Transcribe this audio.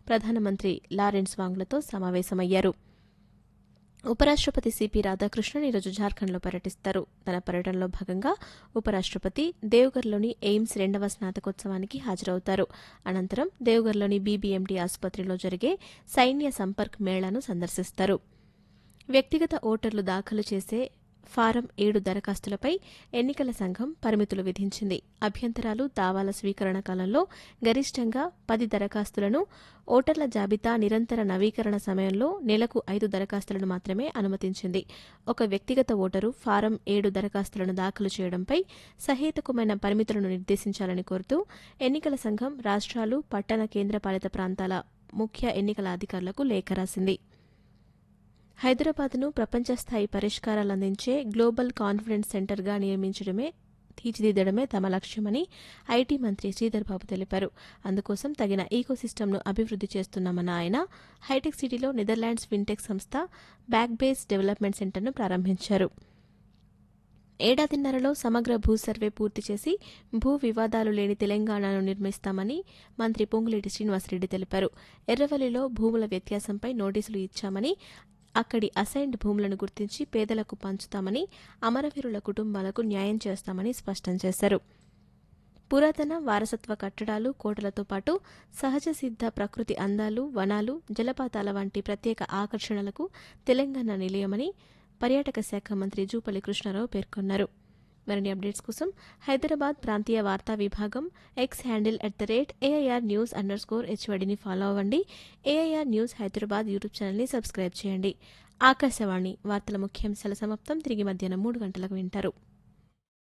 ప్రధానమంత్రి లారెన్స్ వాంగ్లతో సమావేశమయ్యారు ఉపరాష్ట్రపతి సిపి రాధాకృష్ణన్ ఈరోజు జార్ఖండ్లో పర్యటిస్తారు తన పర్యటనలో భాగంగా ఉపరాష్ట్రపతి దేవ్గర్లోని ఎయిమ్స్ రెండవ స్నాతకోత్సవానికి హాజరవుతారు అనంతరం దేవ్గర్లోని బీబీఎంటీ ఆసుపత్రిలో జరిగే సైన్య సంపర్క్ మేళాను సందర్శిస్తారు వ్యక్తిగత ఓటర్లు దాఖలు చేసే ఫారం ఏడు దరఖాస్తులపై ఎన్నికల సంఘం పరిమితులు విధించింది అభ్యంతరాలు దావాల స్వీకరణ కాలంలో గరిష్టంగా పది దరఖాస్తులను ఓటర్ల జాబితా నిరంతర నవీకరణ సమయంలో నెలకు ఐదు దరఖాస్తులను మాత్రమే అనుమతించింది ఒక వ్యక్తిగత ఓటరు ఫారం ఏడు దరఖాస్తులను దాఖలు చేయడంపై సహేతుకమైన పరిమితులను నిర్దేశించాలని కోరుతూ ఎన్నికల సంఘం రాష్ట్రాలు పట్టణ కేంద్రపాలిత ప్రాంతాల ముఖ్య ఎన్నికల అధికారులకు లేఖ రాసింది హైదరాబాద్ను ప్రపంచ స్థాయి పరిష్కారాలు అందించే గ్లోబల్ కాన్ఫిడెన్స్ సెంటర్గా నియమించడమే తీర్చిదిద్దడమే తమ లక్ష్యమని ఐటీ మంత్రి శ్రీధర్ బాబు తెలిపారు అందుకోసం తగిన ఈకోసిస్టమ్ను అభివృద్ధి చేస్తున్నామన్న ఆయన హైటెక్ సిటీలో నెదర్లాండ్స్ ఫిన్టెక్ సంస్థ బ్యాక్ బేస్ డెవలప్మెంట్ సెంటర్ను ప్రారంభించారు ఏడాదిన్నరలో సమగ్ర భూ సర్వే పూర్తి చేసి భూ వివాదాలు లేని తెలంగాణను నిర్మిస్తామని మంత్రి పొంగులేటి శ్రీనివాసరెడ్డి తెలిపారు ఎర్రవల్లిలో భూముల వ్యత్యాసంపై నోటీసులు ఇచ్చామని అక్కడి అసైన్డ్ భూములను గుర్తించి పేదలకు పంచుతామని అమరవీరుల కుటుంబాలకు న్యాయం చేస్తామని స్పష్టం చేశారు పురాతన వారసత్వ కట్టడాలు కోటలతో పాటు సహజ సిద్ధ ప్రకృతి అందాలు వనాలు జలపాతాల వంటి ప్రత్యేక ఆకర్షణలకు తెలంగాణ నిలయమని పర్యాటక శాఖ మంత్రి జూపల్లి కృష్ణారావు పేర్కొన్నారు మరిన్ని అప్డేట్స్ కోసం హైదరాబాద్ ప్రాంతీయ వార్తా విభాగం X handle at the rate AIR news under score హెచ్వడిని ఫాలో అవ్వండి ఏఐఆర్ న్యూస్ హైదరాబాద్ యూట్యూబ్ ఛానల్ని సబ్స్క్రైబ్ చేయండి ఆకాశవాణి వార్తల ముఖ్యాంశాల సమాప్తం తిరిగి మధ్యాహ్నం మూడు గంటలకు వింటారు